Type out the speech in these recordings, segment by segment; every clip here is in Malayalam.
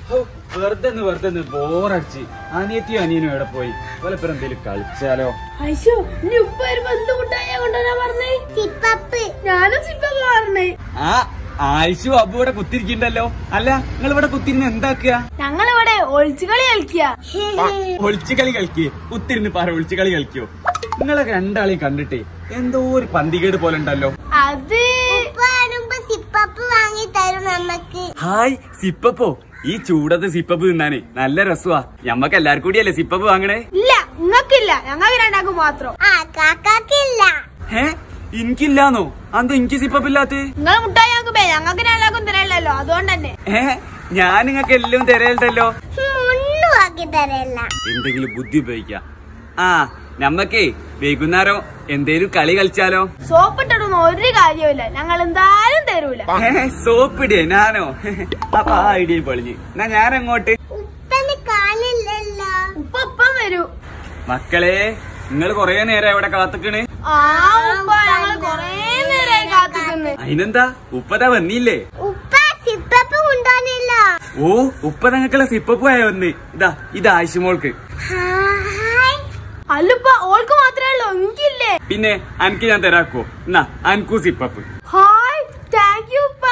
ഹോ, വെറുതെ ഒന്ന് വെറുതെ ഒന്ന് ബോറടിച്ച് അനിയത്തിയും അനിയനും എവിടെ പോയി പലപ്പോഴും എന്തേലും കളിച്ചാലോ അയ്യോ ഇനി ഉപ്പ വരുമ്പോ എന്ത് മുട്ടായ കൊണ്ടുവരാൻ പറഞ്ഞേ ചിപ്പപ്പ് ഞാനും ചിപ്പപ്പ് പറഞ്ഞേ ആ ആയിഷു അബു ഇവിടെ കുത്തിരിക്കണ്ടല്ലോ അല്ല നിങ്ങൾ ഇവിടെ കുത്തിരുന്ന് എന്താക്കുക ഞങ്ങളിവിടെ ഒളിച്ചുകളി കളിക്കുക ഒളിച്ചു കളി കളിക്കേ കുത്തിരുന്ന് പാറ ഒളിച്ചു കളി കളിക്കോ നിങ്ങളെ രണ്ടാളെയും കണ്ടിട്ടേ എന്തോ ഒരു പന്തികേട് പോലെ ഉണ്ടല്ലോ അത് സിപ്പപ്പ് വാങ്ങി തരും നമ്മക്ക് ഹായ് സിപ്പപ്പോ ഈ ചൂടത്ത് സിപ്പപ്പ് തിന്നാനേ നല്ല രസമാ ഞമ്മക്ക് എല്ലാവർക്കും കൂടിയല്ലേ സിപ്പപ്പ് വാങ്ങണേ ഇല്ല നിങ്ങക്കില്ല ഞങ്ങൾക്ക് രണ്ടാക്കും മാത്രം ആ കാക്കാക്കില്ല ഹേ എനിക്കില്ലാന്നോ അന്ത് എനിക്ക് സിപ്പപ്പ് ഇല്ലാത്ത നിങ്ങൾ മുട്ടായി ഞങ്ങൾക്ക് ഞങ്ങൾക്ക് രണ്ടാക്കും തരല്ലോ അതുകൊണ്ട് തന്നെ ഏ ഞാൻ നിങ്ങൾക്ക് എല്ലാം തരലുണ്ടല്ലോ ഒന്നും ആക്കി തരല്ല എന്തെങ്കിലും ബുദ്ധി ഉപയോഗിക്കാം ആ നമ്മക്കേ വൈകുന്നേരം എന്തേലും കളി കളിച്ചാലോ സോപ്പിട്ടൊന്നും ഒരു കാര്യമില്ല ഞങ്ങൾ എന്തായാലും തരൂല ഏ സോപ്പിടിയേ ഞാനോ അപ്പൊ ആ ഐഡിയ പൊളിഞ്ഞ് എന്നാ ഞാൻ അങ്ങോട്ട് ഉപ്പന് കാണില്ലല്ലോ ഉപ്പ ഇപ്പം വരൂ മക്കളെ നിങ്ങൾ കൊറേ നേരം ഇവിടെ കാത്തുക്കണ് ആ ഉപ്പ ഞങ്ങൾ കൊറേ നേരമായി കാത്തിക്കുന്നു അതിനെന്താ ഉപ്പതാ വന്നില്ലേ ഉപ്പ സിപ്പപ്പ് കൊണ്ടുവന്നല്ലോ ഓ ഉപ്പ ഞങ്ങൾക്കുള്ള സിപ്പപ്പ് ആയ വന്ന് ഇതാ ഇത് ആയിഷുമോൾക്ക് ഹായ് അല്ലുപ്പ ഓൾക്ക് മാത്രമേ ഉള്ളൂ എനിക്കില്ലേ പിന്നെ അനക്ക് ഞാൻ തരാക്കോ എന്നാ അനക്കു സിപ്പപ്പ് ഹായ് താങ്ക് യു ഉപ്പ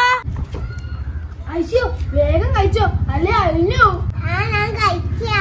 അയ്യോ വേഗം കഴിച്ചോ അല്ലേ അഴിഞ്ഞു ആ ഞാൻ കഴിച്ചാ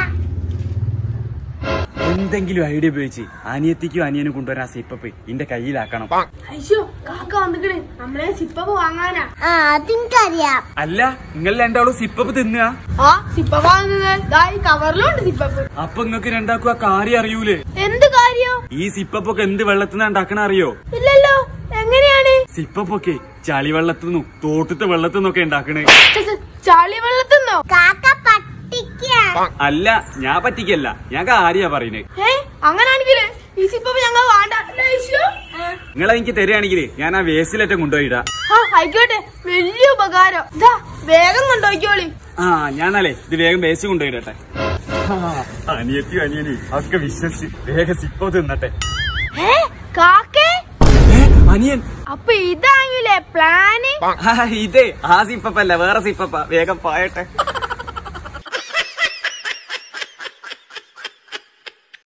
എന്തെങ്കിലും ഐഡിയ ഉപയോഗിച്ച് അനിയത്തിക്കും അനിയനും കൊണ്ടുവരാൻ സിപ്പപ്പ് ഇന്റെ കയ്യിലാക്കണം അയ്യോ കാക്ക വന്നിക്കണ് നമ്മളെ സിപ്പപ്പ് വാങ്ങാനാ ആ അതെനിക്കറിയാം അല്ല നിങ്ങൾ രണ്ടാളും സിപ്പപ്പ് തിന്നുക ആ സിപ്പപ്പ് വാങ്ങുന്നത് ദാ ഈ കവറിലുണ്ട് സിപ്പപ്പ് അപ്പൊ നിങ്ങൾക്ക് രണ്ടാക്കും ആ കാര്യം അറിയൂലേ എന്ത് കാര്യം ഈ സിപ്പപ്പൊക്കെ എന്ത് വെള്ളത്തിനാ ഉണ്ടാക്കണ അറിയോ ഇല്ലല്ലോ എങ്ങനെയാണ് സിപ്പപ്പൊക്കെ ചളി വെള്ളത്തിന്നും തോട്ടത്തെ വെള്ളത്തിന്നൊക്കെ ഉണ്ടാക്കണേ ച- ച- ചളി വെള്ളത്തിന്നോ കാക്ക പട്ടിക്കാ അല്ല ഞാൻ പറ്റിക്കല്ല ഞാൻ കാര്യ പറയുന്നത് ഏ അങ്ങനാണെങ്കില് ഈ സിപ്പപ്പ് ഞങ്ങൾ വേണ്ട അല്ലേ അയ്യോ? നിങ്ങൾ എനിക്ക് തരികയാണെങ്കിൽ ഞാൻ ആ വേസ്റ്റിലേറ്റം കൊണ്ടുപോയിടാ ആ ആയിക്കോട്ടെ വലിയ ഉപകാരം ഇതാ വേഗം കൊണ്ടുപോയിക്കോളി ആ ഞാനല്ലേ ഇത് വേഗം വേസ്റ്റ് കൊണ്ടുപോയിടട്ടെ ആ, അനിയത്തിയും അനിയനും ഒക്കെ വിശ്വസിച്ച് വേഗം സിപ്പ തിന്നട്ടെ ഏ കാക്കേ ഏ, അനിയൻ അപ്പൊ ഇതാങ്ങില്ലേ പ്ലാന് ആ, ഇതേ ആ സിപ്പപ്പല്ല വേറെ സിപ്പപ്പ വേഗം പായട്ടെ